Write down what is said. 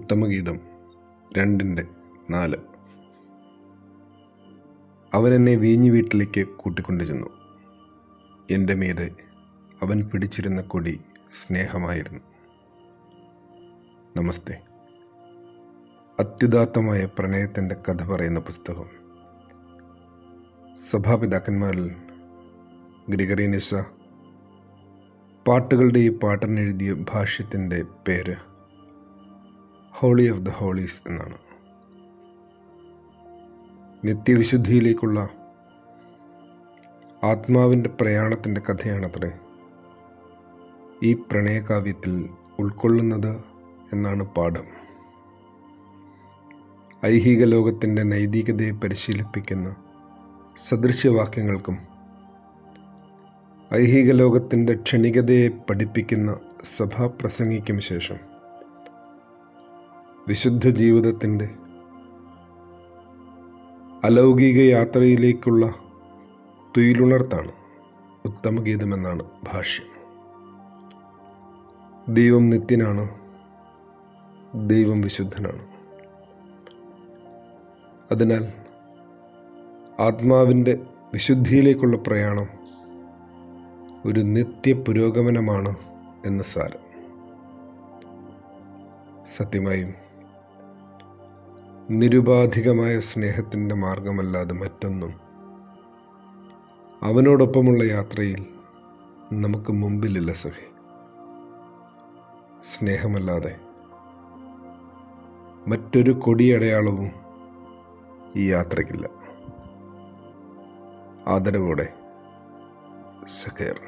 ഉത്തമഗീതം രണ്ടിൻ്റെ നാല് അവൻ എന്നെ വീഞ്ഞു വീട്ടിലേക്ക് കൂട്ടിക്കൊണ്ടു ചെന്നു എൻ്റെ മീതെ അവൻ പിടിച്ചിരുന്ന കൊടി സ്നേഹമായിരുന്നു നമസ്തേ അത്യുദാത്തമായ പ്രണയത്തിൻ്റെ കഥ പറയുന്ന പുസ്തകം സഭാപിതാക്കന്മാരിൽ ഗ്രിഗറി നിസ പാട്ടുകളുടെ ഈ പാട്ടനെഴുതിയ ഭാഷ്യത്തിൻ്റെ പേര് ഹോളി ഓഫ് ദ ഹോളീസ് എന്നാണ് നിത്യവിശുദ്ധിയിലേക്കുള്ള ആത്മാവിൻ്റെ പ്രയാണത്തിൻ്റെ കഥയാണത്രേ ഈ പ്രണയകാവ്യത്തിൽ ഉൾക്കൊള്ളുന്നത് എന്നാണ് പാഠം ഐഹിക ലോകത്തിൻ്റെ നൈതികതയെ പരിശീലിപ്പിക്കുന്ന സദൃശ്യവാക്യങ്ങൾക്കും ഐഹിക ലോകത്തിൻ്റെ ക്ഷണികതയെ പഠിപ്പിക്കുന്ന സഭാപ്രസംഗിക്കും ശേഷം വിശുദ്ധ ജീവിതത്തിൻ്റെ അലൗകിക യാത്രയിലേക്കുള്ള തുയിലുണർത്താണ് ഉത്തമഗീതമെന്നാണ് ഭാഷ്യം ദൈവം നിത്യനാണ് ദൈവം വിശുദ്ധനാണ് അതിനാൽ ആത്മാവിൻ്റെ വിശുദ്ധിയിലേക്കുള്ള പ്രയാണം ഒരു നിത്യ പുരോഗമനമാണ് എന്ന് സാരം സത്യമായും നിരുപാധികമായ സ്നേഹത്തിൻ്റെ മാർഗമല്ലാതെ മറ്റൊന്നും അവനോടൊപ്പമുള്ള യാത്രയിൽ നമുക്ക് മുമ്പിലില്ല സഖി സ്നേഹമല്ലാതെ മറ്റൊരു കൊടിയടയാളവും ഈ യാത്രയ്ക്കില്ല ആദരവോടെ സഖേർ